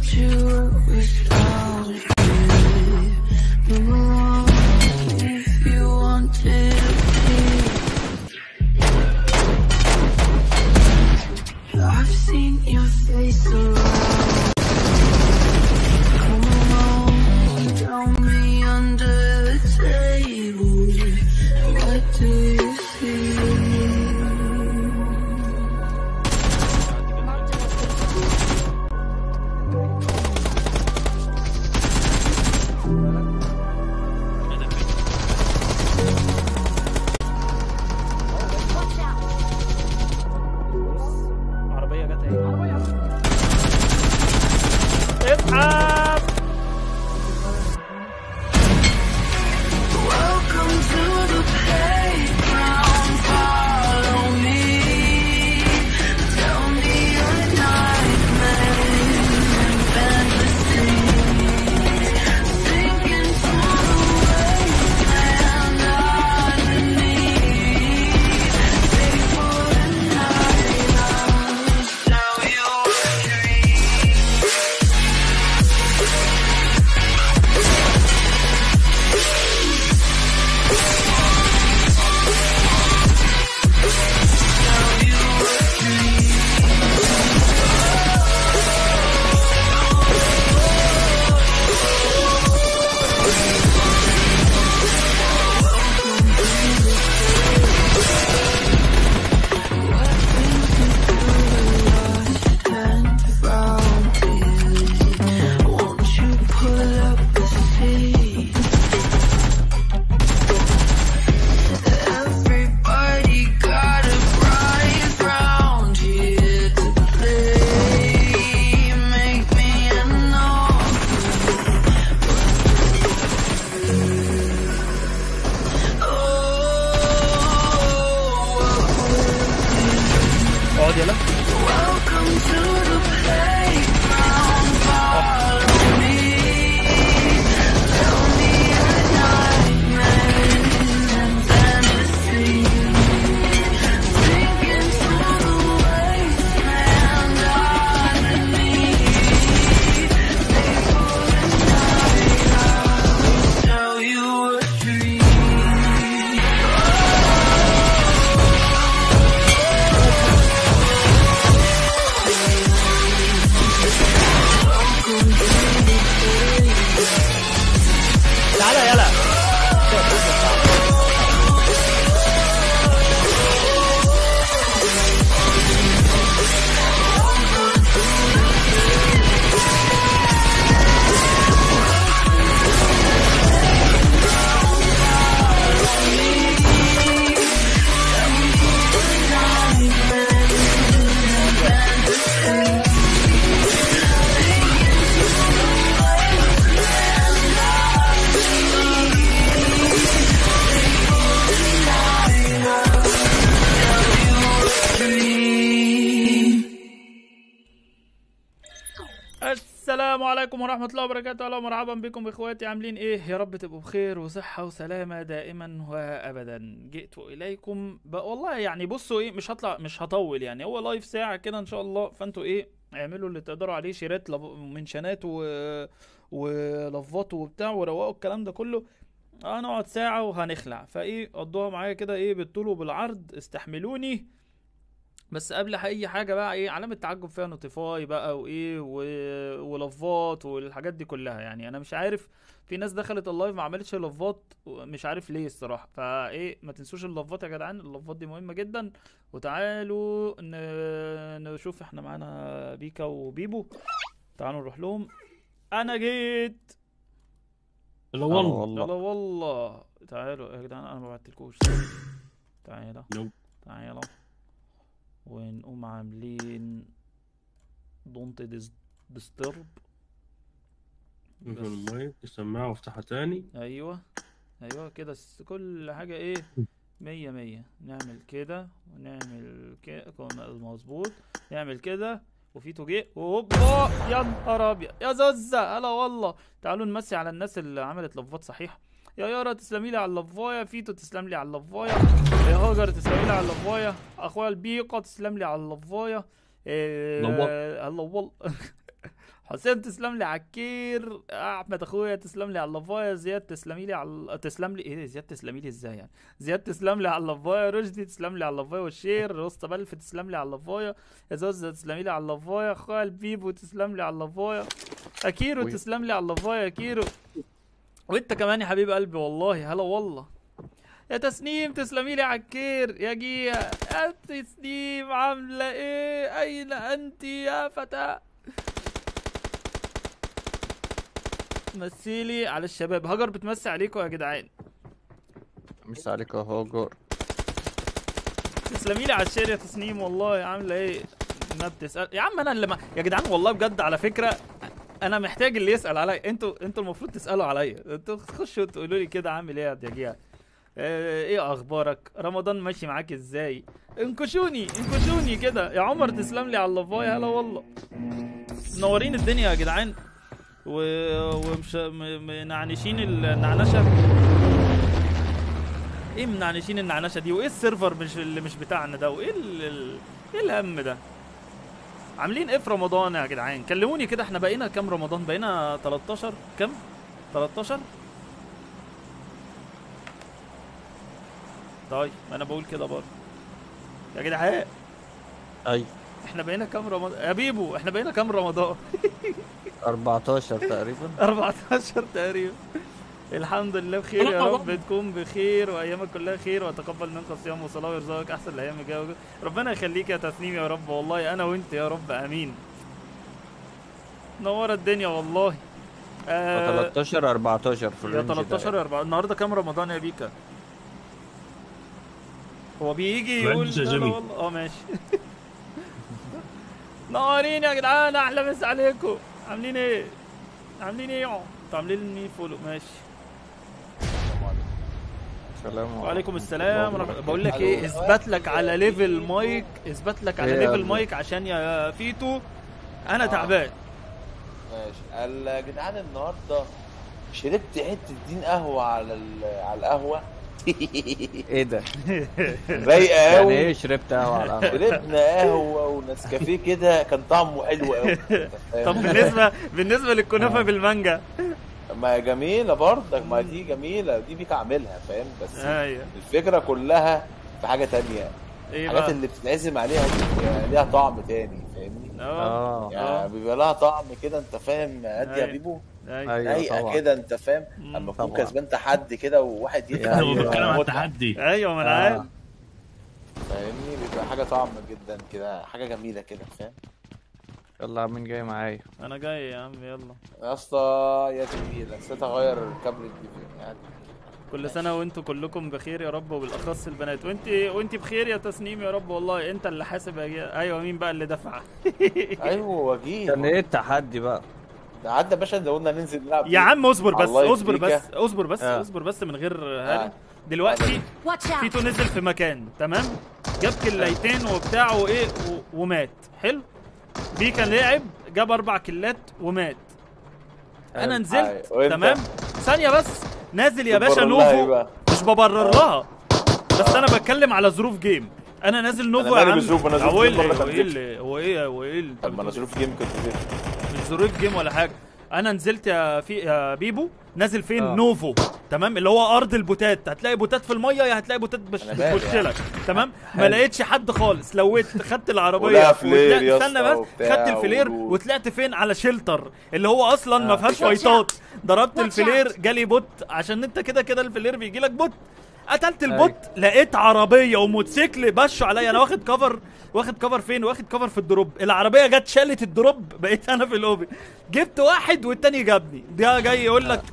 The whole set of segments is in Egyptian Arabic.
you without you. Come along if you wanted to. I've seen your face around. Come along, tell me under the table. What do you see? عربية جت اهي اسحب Welcome to the playground. Follow me. Tell me your nightmares and fantasies. Sink into the wasteland underneath. Stay for the night. I'll tell you a dream. and found it. Won't you pull up a seat? Everybody got a prize round here to play. Make me an offer. Oh. اقعد يلا Welcome to the playground. Follow me. Tell me your nightmares and fantasies. Sink into the wasteland underneath. Stay for the night. I'll tell you a dream. تعالى يلا السلام عليكم ورحمة الله وبركاته أهلا ومرحبا بكم إخواتي عاملين إيه يا رب تبقوا بخير وصحة وسلامة دائما وأبدا جئت إليكم ب... والله يعني بصوا إيه مش هطلع مش هطول يعني هو لايف ساعة كده إن شاء الله فأنتوا إيه اعملوا اللي تقدروا عليه شيرات لف... منشنات و... ولفات وبتاع وروقوا الكلام ده كله هنقعد ساعة وهنخلع فإيه قضوها معايا كده إيه بالطول وبالعرض استحملوني بس قبل اي حاجه بقى ايه علامه تعجب فيها نوتيفاي بقى وايه و... ولفات والحاجات دي كلها يعني انا مش عارف في ناس دخلت اللايف ما عملتش لفات مش عارف ليه الصراحه فايه ما تنسوش اللفات يا جدعان اللفات دي مهمه جدا وتعالوا ن... نشوف احنا معانا بيكا وبيبو تعالوا نروح لهم انا جيت لا والله يلا والله والله تعالوا يا جدعان انا ما بعتلكوش تعالى نو. تعالى ونقوم عاملين دونت ديسترب اقفل المايك السماعة وافتحها تاني ايوه ايوه كده س- كل حاجة ايه مية مية نعمل كده ونعمل كده مظبوط نعمل كده وفي توجيه هوبا يا نهار ابيض يا زوزة هلا والله تعالوا نمسي على الناس اللي عملت لفات صحيح يا يارا تسلمي لي على اللفايه فيتو تسلم لي على اللفايه يا هاجر تسلمي لي على اللفايه اخويا البيقه تسلم لي على اللفايه إيه، لوط. هلا والله حسين تسلم لي على الكير احمد اخويا تسلم لي على اللفايه زياد تسلمي لي على تسلم لي ايه زياد تسلمي لي ازاي يعني زياد تسلم لي على اللفايه رشدي تسلم لي على اللفايه والشير وسطى بلف تسلم لي على اللفايه يا زوزة تسلمي لي على اللفايه اخويا البيبو تسلم لي على اللفايه اكيرو وي. تسلم لي على اللفايه يا كيرو وانت كمان يا حبيب قلبي والله هلا والله يا تسنيم تسلمي لي على الكير يا جيا يا تسنيم عامله ايه اين انت يا فتاه مثلي على الشباب هاجر بتمسي عليكم يا جدعان مش عليك اهو جور تسلمي لي على الشير يا تسنيم والله عامله ايه ما بتسال يا عم انا اللي ما... يا جدعان والله بجد على فكره انا محتاج اللي يسال عليا انتوا انتوا المفروض تسالوا عليا انتوا تخشوا تقولوا لي كده عامل ايه يا جيا آه، ايه اخبارك رمضان ماشي معاك ازاي انكشوني انكشوني كده يا عمر تسلم لي على اللفايه هلا والله منورين الدنيا يا جدعان و... ومش م- منعنشين النعنشه ايه منعنشين النعنشه دي وايه السيرفر مش اللي مش بتاعنا ده وايه ال... ال... ايه الهم ده عاملين ايه في رمضان يا جدعان كلموني كده احنا بقينا كام رمضان بقينا 13 كام 13 طيب ما انا بقول كده برضه يا جدعان اي احنا بقينا كام رمضان يا بيبو احنا بقينا كام رمضان 14 تقريبا 14 تقريبا الحمد لله بخير يا رب تكون بخير وايامك كلها خير وتقبل منك الصيام والصلاه ويرزقك احسن الايام الجايه ربنا يخليك يا تسنيم يا رب والله انا وانت يا رب امين نور الدنيا والله آه 13 14 في يا الرينج ده 13 يا 4 النهارده كام رمضان يا بيكا هو بيجي ما يقول عنديش يا لا لا جيمي. والله اه ماشي نورين يا جدعان احلى مسا عليكم عاملين ايه عاملين ايه انتوا عاملين لي فولو ماشي السلام عليكم وعليكم السلام ورحمة بقول لك ايه اثبت لك على ليفل مايك اثبت لك على إيه يا ليفل قلبي؟ مايك عشان يا فيتو انا تعبان ماشي الجدعان النهارده شربت حته دين قهوه على ال- على القهوه ايه ده؟ رايقه يعني قوي ايه شربت قهوه على القهوه؟ شربنا قهوه ونسكافيه كده كان طعمه حلو قوي طب بالنسبه بالنسبه للكنافه بالمانجا ما هي جميله برضك ما دي جميله دي بيك اعملها فاهم بس ايوه الفكره كلها في حاجه تانية ايه الحاجات بقى اللي بتتعزم عليها دي ليها طعم تاني فاهمني اه اه يعني اه بيبقى لها طعم كده انت فاهم قد يا أيوة. بيبو ايوه ايوه رايقه طبعا كده انت فاهم مم. اما تكون طبعا. كسبان تحدي كده وواحد يطلع يعني هو أيوة. بيتكلم عن متعة. التحدي ايوه ما انا آه. عارف فاهمني بيبقى حاجه طعم جدا كده حاجه جميله كده فاهم يلا مين جاي معايا؟ انا جاي يا عم يلا يا اسطى يا جميل نسيت اغير كابل الدي يعني كل سنه وانتم كلكم بخير يا رب وبالاخص البنات وانت وانت بخير يا تسنيم يا رب والله انت اللي حاسب يا جي- ايوه مين بقى اللي دفع ايوه وجيه كان ايه التحدي بقى؟ ده عدى يا باشا ده قلنا ننزل نلعب يا عم اصبر بس الله اصبر يديك. بس اصبر بس آه. اصبر بس من غير هذا آه. دلوقتي Watch out! تيتو نزل في مكان تمام جاب كلايتين وبتاع وايه و- ومات حلو بيكا لعب جاب اربع كلات ومات انا حلو. نزلت أيوة. وأنت؟ تمام ثانيه بس نازل يا باشا بتبرر لها إيه نوفو بقى؟ مش ببرر لها بس انا بتكلم على ظروف جيم انا نازل نوفو أنا يا مالي عم بظروف، أنا ظروف هو ايه جيم اللي برضه هو ايه اللي هو ايه هو ايه اللي طب ما انا ظروف جيم كنت زفت مش ظروف جيم ولا حاجه انا نزلت يا في يا بيبو نازل فين آه. نوفو تمام اللي هو ارض البوتات هتلاقي بوتات في الميه يا هتلاقي بوتات بش أنا مالي بتخش يعني. لك تمام ما حلو. لقيتش حد خالص لويت خدت العربيه ولها فلير يا وطلعت- استنى اسطى بس وبتاع خدت الفلير ورود. وطلعت فين على شيلتر اللي هو اصلا ما آه. فيهاش Watch فايتات ضربت Watch الفلير out. جالي بوت عشان انت كده كده الفلير بيجي لك بوت قتلت البوت لقيت عربيه وموتوسيكل بشوا عليا انا واخد كفر واخد كفر فين واخد كفر في الدروب العربيه جت شالت الدروب بقيت انا في الاوبي جبت واحد والتاني جابني ده جاي يقول لك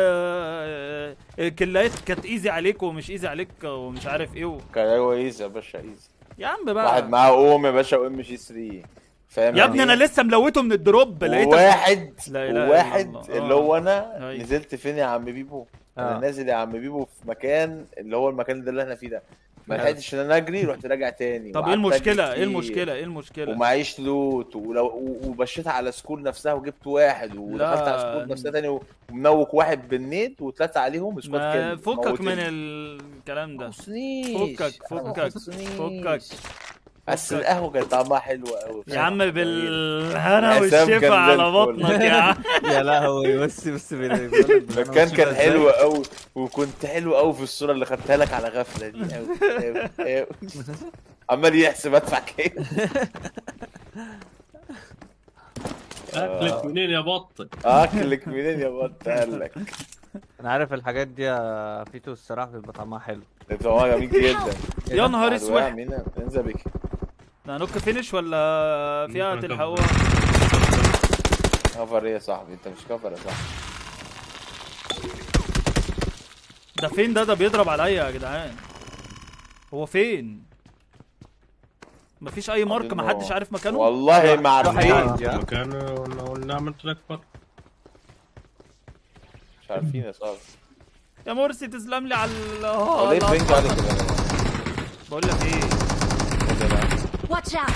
آه آه، كلايت كانت ايزي عليك ومش ايزي عليك ومش عارف ايه و... كان ايوه ايزي يا باشا ايزي يا عم بقى واحد معاه اوم يا باشا وام جي 3 فاهم يا ابني يعني انا لسه ملوته من الدروب لقيتك واحد لا إله إلا واحد الله. اللي آه. هو انا أيوة. نزلت فين يا عم بيبو انا آه. نازل يا عم بيبو في مكان اللي هو المكان ده اللي احنا فيه ده ما آه. لحقتش ان انا اجري رحت راجع تاني طب ايه وقعدت أجري المشكله ايه كتير. المشكله ايه المشكله ومعيش لوت ولو و- وبشيت على سكول نفسها وجبت واحد ودخلت لا. على سكول نفسها تاني ومنوك واحد بالنيت وثلاث عليهم سكواد ما كامل فكك موتني. من الكلام ده خصنيش فكك أنا ما فكك خصنيش. فكك بس فكك. القهوه كانت طعمها حلو قوي يا عم بالهنا حسام كان والشفا زي على الفل. بطنك يا عم يا لهوي بس بس بيقول لك بالهنا المكان كان والشفا حلو إزاي؟ قوي وكنت حلو قوي في الصوره اللي خدتها لك على غفله دي قوي قوي قوي عمال يحسب ادفع كام اكلك منين يا بط اكلك منين يا بط قال لك انا عارف الحاجات دي يا فيتو الصراحه بيبقى طعمها حلو ده طبعا جميل جدا يا نهار عدوان، اسود مين انزل بك ده نوك فينش ولا فيها ممكن تلحقوها كفر ايه يا صاحبي انت مش كفر يا صاحبي ده فين ده ده بيضرب عليا يا جدعان هو فين مفيش اي مارك عايزين محدش نوع. عارف مكانه والله ما عارفين واحد. يا. مكان ولا ولا عملت لك فرق مش عارفين يا صاحبي يا مرسي تسلم لي على ال- هو اه ليه لا، بينج عليك كده يا جماعة؟ بقول لك ايه خد يا جماعة. Watch out!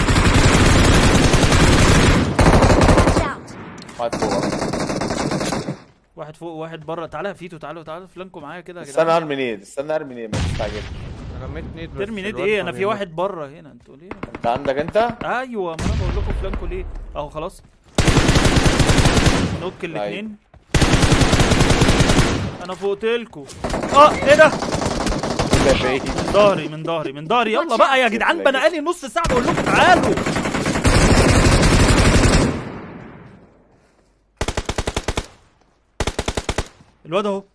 Watch out! واحد فوق واحد فوق وواحد بره تعالى يا فيتو تعالوا تعالوا فلانكوا معايا كده يا استنى جدعان ارمي نيد استنى ارمي نيد ما تستعجلش رميت نيد بس ترمي نيد الواد ايه ما انا في بيموت. واحد بره هنا انتوا ليه انت عندك انت ايوه ما انا بقول لكم فلانكوا ليه اهو خلاص نوك الاثنين انا فوقتلكوا اه ايه ده كده بعيد من ظهري من ظهري من ظهري يلا بقى يا جدعان بقى بقالي نص ساعه بقول لكم تعالوا الواد اهو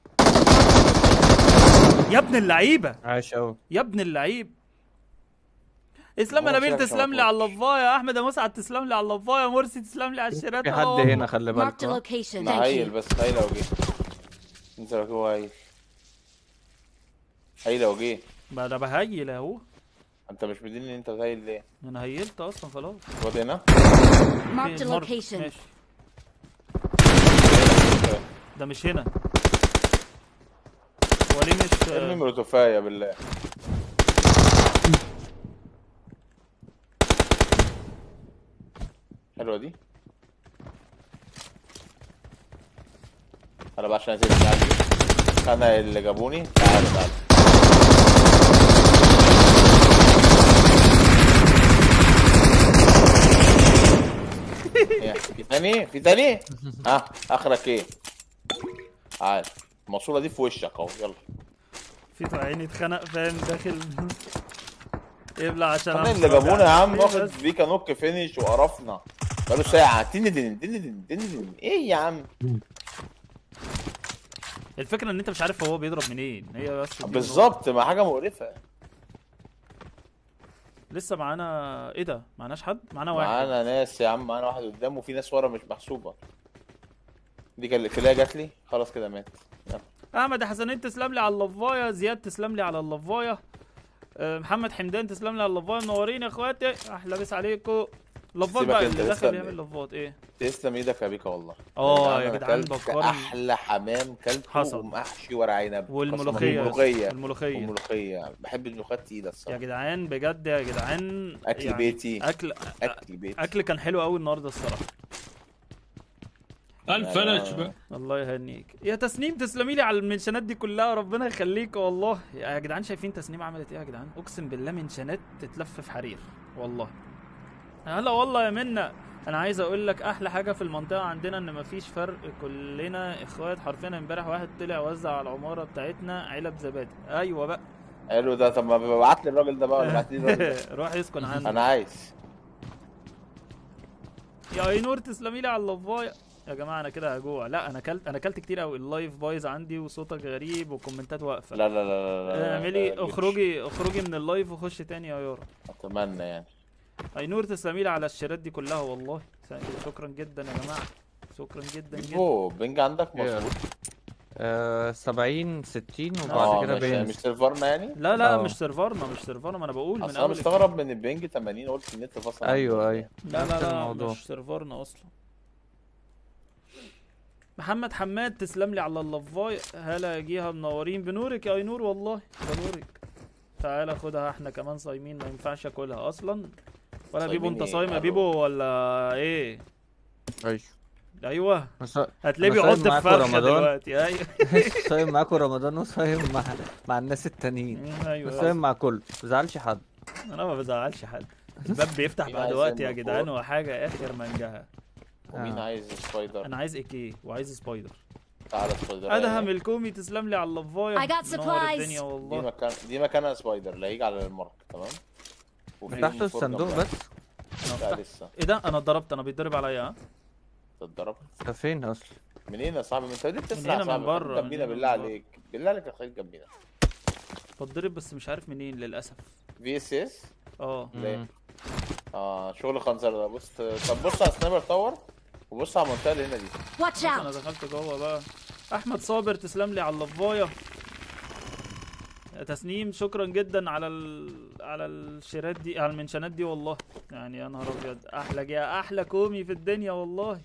يا ابن اللعيبه عاش قوي يا ابن اللعيب اسلام يا هو نبيل شايف تسلم لي على اللفايه احمد يا مسعد تسلم لي على اللفايه مرسي تسلم لي على الشيرات في آه حد والله. هنا خلي Marked a بالك location. انا Thank هايل you. بس هايل لو جه انت لو هو هايل هايل لو جه ما انا بهيل اهو انت مش مديني ان انت هايل ليه انا هيلت اصلا خلاص الواد هنا Marked a فين؟ مارك. location. ماشي ده مش هنا هو ليه مش ارمي مولوتوفايه بالله حلوه دي انا بقى عشان اسيب الناس دي انا اللي جابوني تعالى تعالى إيه، في تاني في تاني ها اخرك ايه تعال الماسوره دي في وشك اهو يلا في عيني اتخنق فاهم داخل يبلع عشان احنا أعرف اللي جابونا يا عم إيه واخد بس؟ بيكا نوك فينش وقرفنا بقاله ساعة تن دن تن دن تن دن ايه يا عم الفكره ان انت مش عارف هو بيضرب منين هي بس دي بالظبط ما حاجة مقرفة النقطة. لسه معانا ايه ده معناش حد معانا واحد معانا ناس يا عم معانا واحد قدام وفي ناس ورا مش محسوبة دي كان الكلاية جات لي خلاص كده مات يلا. احمد حسنين تسلم لي على اللفايه زياد تسلم لي على اللفايه أه، محمد حمدان تسلم لي على اللفايه منورين يا اخواتي احلى بس عليكم لفات سيبك بقى انت اللي لسه داخل ب- يعمل لفات ايه تسلم ايدك يا بيكا والله اه يا أنا جدعان كلت بكرم احلى حمام كلته حصل. ومحشي ورق عنب والملوخيه والملوخية والملوخيه والملوخية بحب الملوخية تقيلة يا الصراحة جدعان بجد يا جدعان اكل يعني بيتي اكل اكل بيتي اكل كان حلو قوي النهارده الصراحه الفلش بقى الله يهنيك يا تسنيم تسلمي لي على المنشنات دي كلها ربنا يخليك والله يا جدعان شايفين تسنيم عملت ايه يا جدعان اقسم بالله منشنات تتلف في حرير والله هلا والله يا منا انا عايز اقول لك احلى حاجه في المنطقه عندنا ان مفيش فرق كلنا اخوات حرفيا امبارح واحد طلع وزع على العماره بتاعتنا علب زبادي ايوه بقى حلو ده طب ما ببعت لي الراجل ده بقى ولا بعت لي الراجل ده روح يسكن عندي انا عايز يا اينور تسلمي لي على اللفايه يا جماعه انا كده هجوع لا انا اكلت انا اكلت كتير قوي اللايف بايظ عندي وصوتك غريب وكومنتات واقفه لا لا لا لا لا لا اعملي لا، اخرجي اخرجي من اللايف وخشي تاني يا يارا اتمنى يعني اينور تسلمي لي على الشيرات دي كلها والله شكرا جدا يا جماعه شكرا جدا جدا بيبو بنج عندك إيه. مظبوط آه 70 60 اه وبعد كده مش مش بينزل سيرفرنا يعني لا لا آه. مش سيرفرنا مش سيرفرنا ما انا بقول من اصل انا اول مستغرب من البنج 80 قلت النت فصل عندي. ايوه ايوه لا نفس لا لا الموضوع. مش سيرفرنا اصلا محمد حماد تسلم لي على اللفاي هلا يا جيها منورين بنورك يا اينور والله بنورك تعالى خدها احنا كمان صايمين ما ينفعش اكلها اصلا ولا بيبو انت صايمين إيه؟ صايم يا ألو. بيبو ولا ايه ايوه ايوه بس- هتلاقيه أنا بيحط صايم في معاكم فرخه رمضان. دلوقتي ايوه صايم معاكم رمضان وصايم مع مع الناس التانيين ايوه صايم مع كله ما بزعلش حد انا ما بزعلش حد الباب بيفتح مين بعد عايز وقت يا ينزل جدعان فوق؟ وحاجه اخر منجها ومين آه. عايز سبايدر انا عايز اي كي وعايز سبايدر تعالى سبايدر ادهم الكومي تسلم لي على اللفايه I got نور supplies. الدنيا دي والله مكان دي مكانها سبايدر اللي هيجي على المارك تمام وفي فتحتوا فور الصندوق جنبها. بس أنا لا فتحت- لسه ايه ده انا اتضربت انا بيتضرب عليا ها تتضرب انت فين اصلا منين يا صاحبي ما انت ليه بتسرع هنا يا من صاحبي بره، خليك من جنبينا هنا بالله من بره. عليك بالله عليك خليك جنبينا بتضرب بس مش عارف منين للاسف في اس اس اه ليه؟ مم. اه شغل خنزر ده بص طب بص على سنايبر تاور وبص على المنطقه اللي هنا دي Watch بص انا out! دخلت جوه بقى احمد صابر تسلم لي على اللفايه يا تسنيم شكرا جدا على ال... على الشيرات دي على المنشنات دي والله يعني يا نهار ابيض احلى يا احلى كومي في الدنيا والله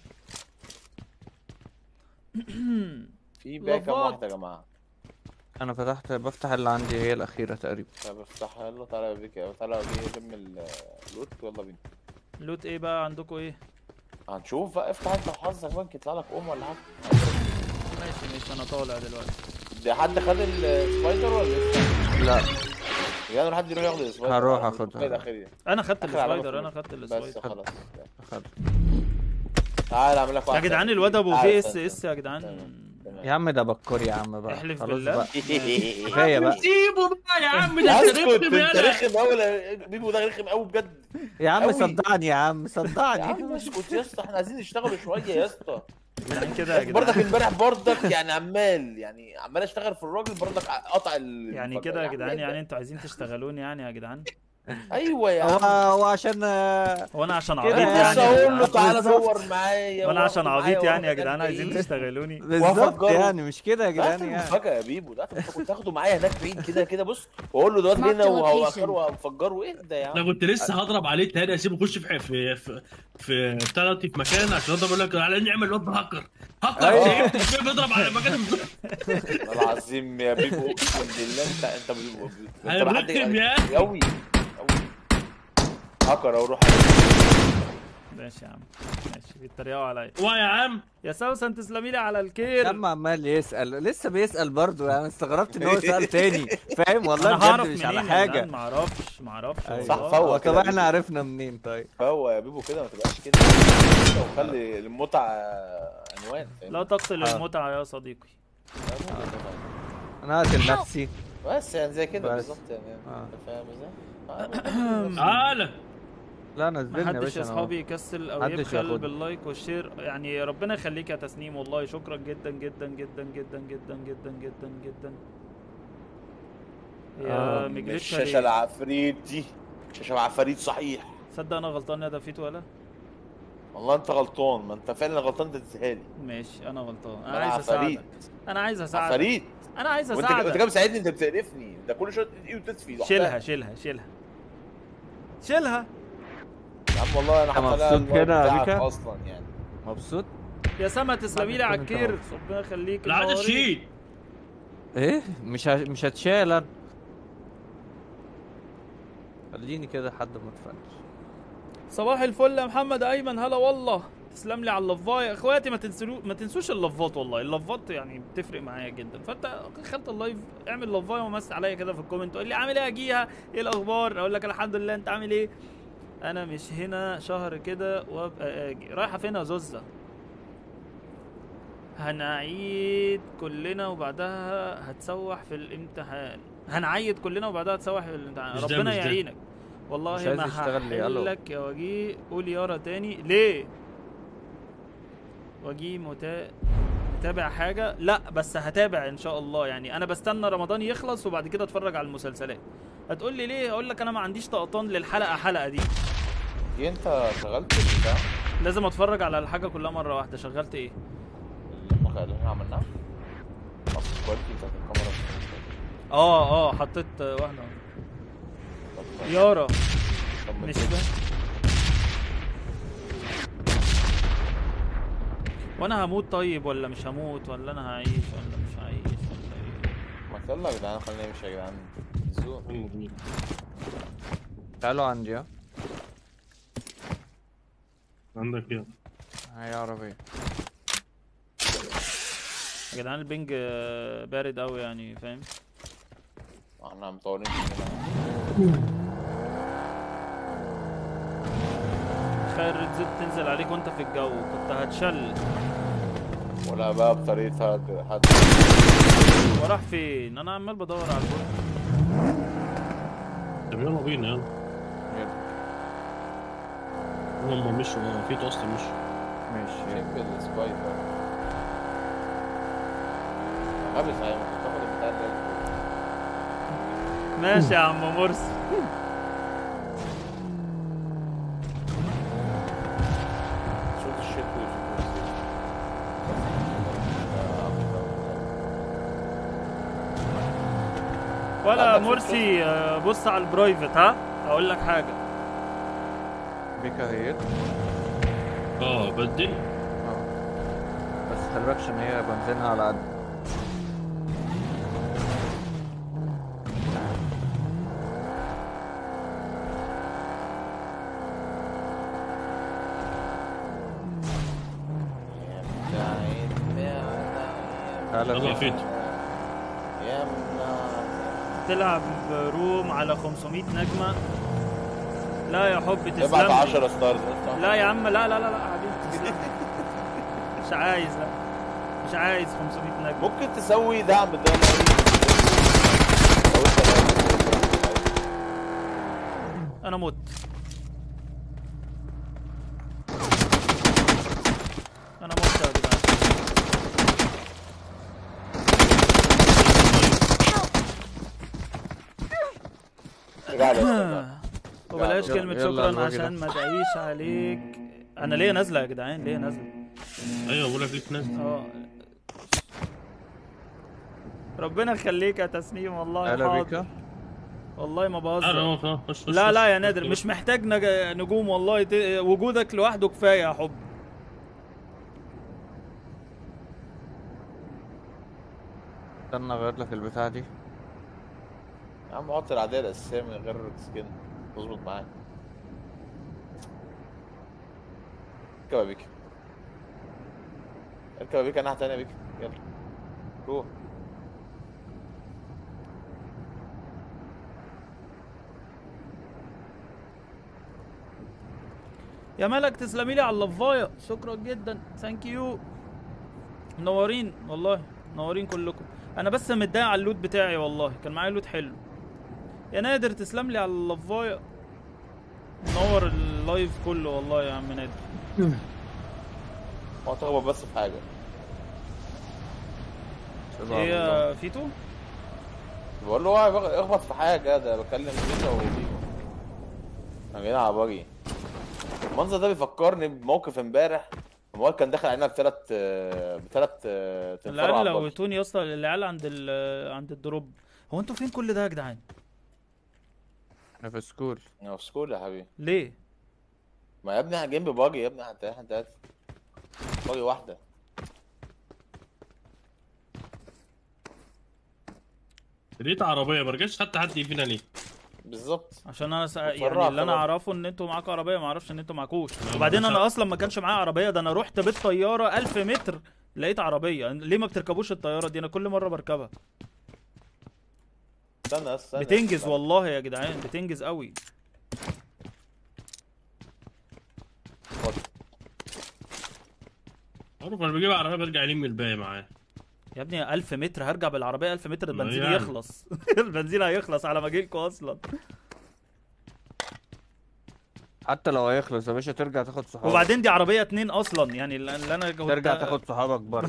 في باقي كام لفات. واحده يا جماعه انا فتحت بفتح اللي عندي هي الاخيره تقريبا طب افتحها يلا تعالى بيك تعالى بيك لم اللوت يلا بينا لوت ايه بقى عندكم ايه هنشوف بقى افتح انت وحظك بقى يطلع لك ام ولا حاجه ماشي ماشي انا طالع دلوقتي ده حد خد السبايدر ولا لسه؟ لا يعني حد يروح ياخد السبايدر هروح على آخدها. الدقيقة الأخيرة. انا خدت آخر علامة السبايدر انا فوق. خدت بس السبايدر خلاص خد. تعالى اعمل لك يا واحدة. جدعان الواد ابو تعالى في اس استنى. اس يا جدعان تمام. يا عم ده بكور يا عم بقى احلف خلاص بالله. بقى كفايه بقى سيبه بقى يا عم ده انت اسكت رخم انت يالا رخم قوي بيبو ده رخم قوي بجد يا عم أوي. صدعني يا عم يا صدعني عم اسكت يا اسطى احنا عايزين نشتغل شويه يا اسطى جدعان كده يا برضك جدعان امبارح برضك يعني عمال يعني عمال اشتغل في الراجل برضك قطع ال يعني كده يا عم جدعان إيه ده؟ يعني انتوا عايزين تشتغلوني يعني يا جدعان ايوه يا هو عم هو عشان آه، هو انا عشان كده عبيط انا يعني لسه يعني يا اقول له جدعان؟ تعالى بالظبط. دور معايا وانا عشان واخد عبيط معايا يعني يا واخد جدعان قد عايزين إيه. تشتغلوني بالظبط وأفجره. يعني مش كده يا لا جدعان في يعني مفاجأة يا بيبو ده انت كنت تاخده معايا هناك بعيد كده كده بص واقول له دلوقتي Mark هنا the وهوخره location. وهفجره ايه ده يا انا عم كنت لسه هضرب عليه تاني اسيبه يخش في في في في بتاع دوت في مكان عشان اضرب اقول لك تعالى نعمل الواد ده هاكر هاكر أيوة. شايف بيضرب على مكان والله العظيم يا بيبو اقسم بالله انت انت بيبو أنا برخم يا أخي. قوي قوي هاكر او روح ماشي يا عم ماشي بيتريقوا عليا وا يا عم يا سوسن تسلمي لي على يا الكير عم عمال يسأل لسه بيسأل برضه يعني استغربت ان هو سأل تاني فاهم والله انا هعرف بجد مش منين على يا حاجة جدعان ما اعرفش ما اعرفش أيوة. صح، والله. فوق هو كده طب يا احنا بيبو. عرفنا منين طيب فهو يا بيبو كده ما تبقاش كده وخلي المتعة عنوان فاهم؟ لا تقتل آه. المتعة يا صديقي انا هقتل نفسي بس يعني زي كده بس. بالظبط يعني آه. انت فاهم ازاي؟ تعالى لا نزلني يا محدش باشا يا أنا اصحابي يكسل او محدش يبخل ياخدني. باللايك والشير يعني ربنا يخليك يا تسنيم والله شكرا جدا جدا جدا جدا جدا جدا جدا جدا يا آه، مجلتش الشاشة العفريت دي شاشة العفاريت صحيح تصدق انا غلطان يا دافيت ولا والله انت غلطان ما انت فعلا غلطان انت تسهالي ماشي انا غلطان انا أنا عايز عفاريت. اساعدك انا عايز اساعدك عفاريت انا عايز وانت انت كده اساعدك مساعدني انت بتقرفني ده كل شويه ايه وتطفي لوحدها. شيلها شيلها شيلها شيلها يا عم والله انا أنت حاطط لها مبسوط اللايك كده يا بتاعك بيكا؟ اصلا يعني مبسوط يا سما تسلمي لي على أنت الكير مبسوط. ربنا يخليك لا عايز منورين. اشيل ايه مش ه... مش هتشال انا خليني كده لحد ما تفنش صباح الفل يا محمد ايمن هلا والله تسلم لي على اللفايه اخواتي ما تنسلو ما تنسوش اللفات والله اللفات يعني بتفرق معايا جدا فانت دخلت اللايف اعمل لفايه ومس عليا كده في الكومنت قول لي عامل ايه يا جيها ايه الاخبار اقول لك الحمد لله انت عامل ايه انا مش هنا شهر كده وابقى اجي رايحه فين يا زوزه هنعيد كلنا وبعدها هتسوح في الامتحان هنعيد كلنا وبعدها هتسوح في الامتحان مش ده، ربنا مش ده. يعينك مش والله عايز ما يشتغل ليه؟ ألو. هحلك يا وجيه قول يارا تاني ليه وجيه متا... متابع حاجة لا بس هتابع ان شاء الله يعني انا بستنى رمضان يخلص وبعد كده اتفرج على المسلسلات هتقول لي ليه اقول لك انا ما عنديش طقطان للحلقة حلقة دي دي انت شغلت البتاع لازم اتفرج على الحاجة كلها مرة واحدة شغلت ايه اللي احنا اللي احنا عملناه اصل الكواليتي بتاعت الكاميرا اه اه حطيت آه، واحدة طب- يارا طب ما مش تشوف. فاهم وانا هموت طيب ولا مش هموت ولا انا هعيش ولا مش هعيش ولا ايه ما يلا يا جدعان خلينا نمشي يا جدعان زون تعالوا عندي ها عندك ايه هي عربية يا جدعان البنج آه، بارد قوي يعني فاهم احنا مطورين هنا تخيل ريد زد تنزل عليك وانت في الجو كنت هتشل ولا بقى بطريقه حد وراح فين انا عمال بدور على البورد طب يلا بينا يلا هم مشوا اه في توست مشوا ماشي سيمبل سبايدر غبي صحيح ما كنت تاخد البتاع ده ماشي يا عم مرسي شوت الشيت ولا لا، لا، مرسي آه، بص على البرايفت ها اقول لك حاجه بيكا هيت اه بدل اه بس خلي بالك عشان هي بنزينها على قد تعالى يلا بيكا. فيت يمنا تلعب روم على 500 نجمه لا يا حب تسلم ابعت لي. 10 ستارز لا يا عم لا لا لا لا حبيبي تسلم لي. مش عايز لا مش عايز 500 نجمه ممكن تسوي دعم ده لو انت انا مت انا مت يا جدعان رجع لي وبلاش يلا، كلمة يلا شكرا الراجل عشان ده. ما تعيش عليك انا ليه نازلة يا جدعان ليه نازلة ايوه بقول لك ليك ناس اه ربنا يخليك يا تسنيم والله تعالى حاضر بيكا والله ما تعالى بهزر اه خلاص خش خش لا خش. لا يا نادر مش محتاج نج- نجوم والله ت- وجودك لوحده كفاية يا حب استنى اغير لك البتاع دي يا عم حط العادية الأساسية من غير سكين تظبط معاك اركب يا بيكي اركب يا بيكي ناحية تانية يا بيكي يلا روح يا ملك تسلمي لي على اللفايه شكرا جدا ثانك يو منورين والله منورين كلكم انا بس متضايق على اللوت بتاعي والله كان معايا لوت حلو يا نادر تسلم لي على اللفايه منور اللايف كله والله يا عم نادر هو تخبط بس في حاجة سيبها ايه بالله. يا فيتو بقول له هو اخبط في حاجة ده بكلم بيكا وبيكو احنا جايين على باجي المنظر ده بيفكرني بموقف امبارح الموال كان داخل علينا بثلاث بثلاث تنفروا العيال على الباجي لوتوني يا اسطى العيال عند ال عند الدروب هو انتوا فين كل ده يا جدعان احنا في سكول هو في سكول يا حبيبي ليه ما يا ابني احنا جايين بباجي يا ابني انت انت باجي واحدة لقيت عربيه ما رجعتش حتى حد فينا ليه بالظبط عشان انا سا... بتفرع يعني اللي انا خلاص. اعرفه ان انتوا معاكم عربيه ما اعرفش ان انتوا معاكوش لا، وبعدين ما انا كانش- اصلا ما كانش معايا عربيه ده انا رحت بالطياره 1000 متر لقيت عربيه ليه ما بتركبوش الطياره دي انا كل مره بركبها استنى بس استنى بتنجز استنى. والله يا جدعان بتنجز قوي خد. عارف انا بجيب عربيه برجع الم الباقي معاه يا ابني 1000 متر هرجع بالعربيه 1000 متر ما البنزين يعني. يخلص البنزين هيخلص على ما اجيلكوا اصلا حتى لو هيخلص يا باشا ترجع تاخد صحابك وبعدين دي عربيه اتنين اصلا يعني اللي اللي انا كنت ترجع تاخد صحابك برضه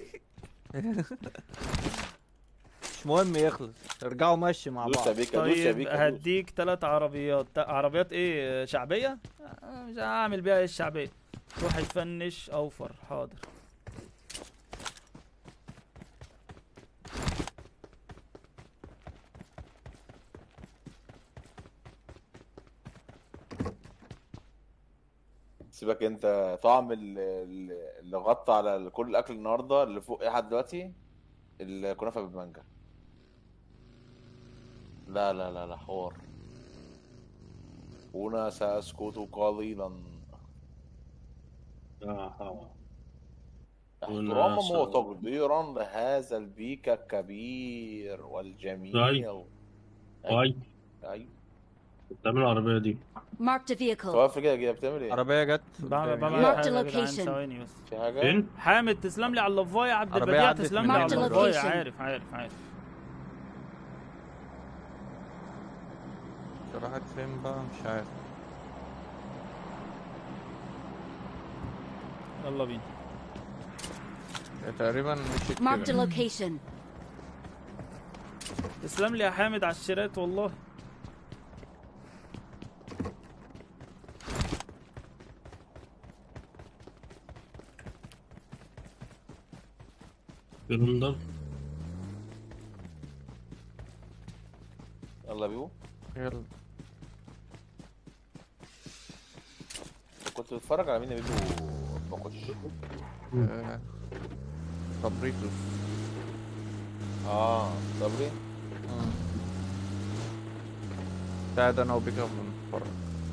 مش مهم يخلص ارجعوا مشي مع دوس يا بعض بيكا دوس يا طيب بيكا دوس. هديك ثلاث عربيات تا- عربيات ايه شعبيه آه، مش هعمل بيها ايه الشعبيه روح تفنش اوفر حاضر سيبك انت طعم ال- ال- اللي غطى على كل الاكل النهارده اللي فوق ايه لحد دلوقتي الكنافه بالمانجا لا لا لا لا حوار هنا سأسكت قليلا اه احتراما س- وتقديرا لهذا البيك الكبير والجميل طيب. طيب ايوه بتعمل العربيه دي Marked a vehicle. واقف كده كده بتعمل ايه؟ عربيه جت بعمل قدامي. بعمل Marked حاجة يا جدعان، location. ثواني بس في حاجه؟ فين؟ حامد تسلم لي على اللفايه عبد عربية البديع عدت تسلم من لي على جنبي. اللفايه Marked location. عارف عارف عارف راحت فين بقى مش عارف يلا بينا هي تقريبا مشيت Marked a كده location. تسلم لي يا حامد على الشيرات والله فين ده؟ يلا بيو يلا كنت بتتفرج على مين يا بيبو بخش آه، فابريتوس اه صبري قاعد انا وبيكا بنتفرج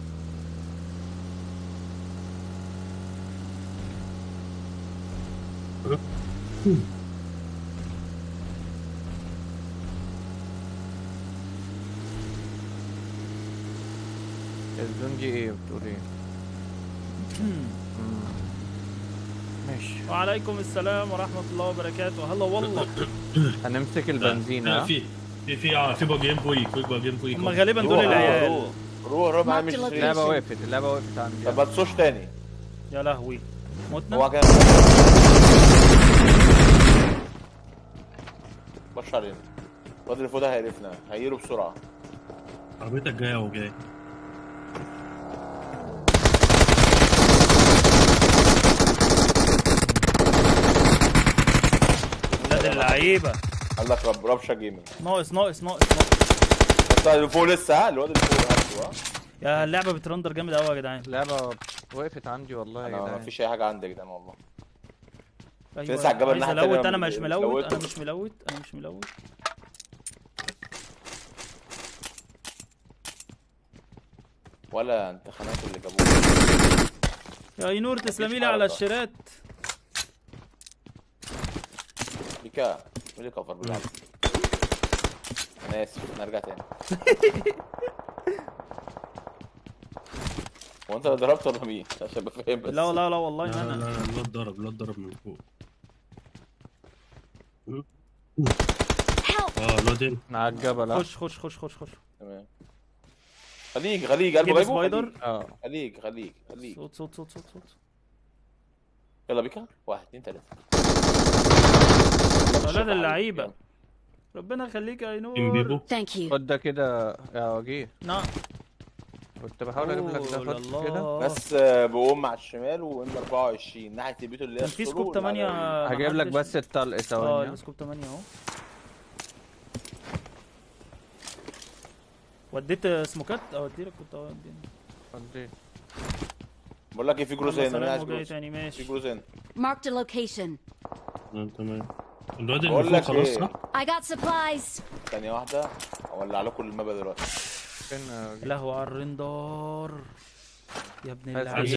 الزون دي ايه بتقول ايه؟ مم. ماشي وعليكم السلام ورحمه الله وبركاته هلا والله هنمسك البنزين لا، ها في في في اه في باجين فوقيك في باجين فوقيك هم غالبا دول العيال روح روح روح معايا مش Marked اللعبة location. وقفت اللعبة وقفت عندي طب ما تسوش تاني يا لهوي متنا هو كان بص علينا الواد اللي فوق ده هيقرفنا هيجيله بسرعه عربيتك جايه وجاي ولاد اللعيبه قال لك رب ربشه جيمنج ناقص ناقص ناقص ناقص انت اللي فوق لسه ها الواد اللي فوق هاته ها يا اللعبه بترندر جامد قوي يا جدعان اللعبة وقفت عندي والله يا انا ما جدعان فيش اي حاجه عندي يا جدعان والله أيوة، لسه على الجبل عايز الناحية الوت التانية انا من- مش مش ملوت لوت. انا مش ملوت انا مش ملوت ولا انت خانات اللي جابوه يا اينور تسلمي لي حركة. على الشيرات بيكا مين اللي كفر بالله انا اسف نرجع تاني هو انت اللي ضربت ولا مين؟ عشان ابقى فاهم بس لا لا لا والله لا ما لا انا لا الواد ضرب الواد ضرب من فوق Help! اه الواد هنا على الجبل ها خش خش خش خش خش تمام خليك خليك قلبه جيب جايبه سبايدر خليك. اه خليك خليك خليك صوت صوت صوت صوت صوت يلا بيكا واحد اتنين تلاته اولاد اللعيبه ربنا يخليك يا تيم بيبو اينور Thank you. خد ده كده يا وجيه نعم كنت بحاول اجيب لك ده أوه، خد الله. كده بس آه، بقوم على الشمال وام 24 ناحيه البيوت اللي هي كان في السرور سكوب 8 والعربية. هجيب لك بس الطلق اه ثواني السكوب 8 اهو وديت سموكات اودي لك كنت اودي خد دي. بقول لك ايه في جروز هنا مين عايز وجاي جروز تاني في ماشي جروز هنا Marked a location. آه، تمام الواد بقول اللي لك فوق خلاص ايه صح؟ I got supplies. ثانيه واحده اولع لكم المابا دلوقتي فين يا وجيه؟ لهو على الرندار يا ابن عايز اللعيبه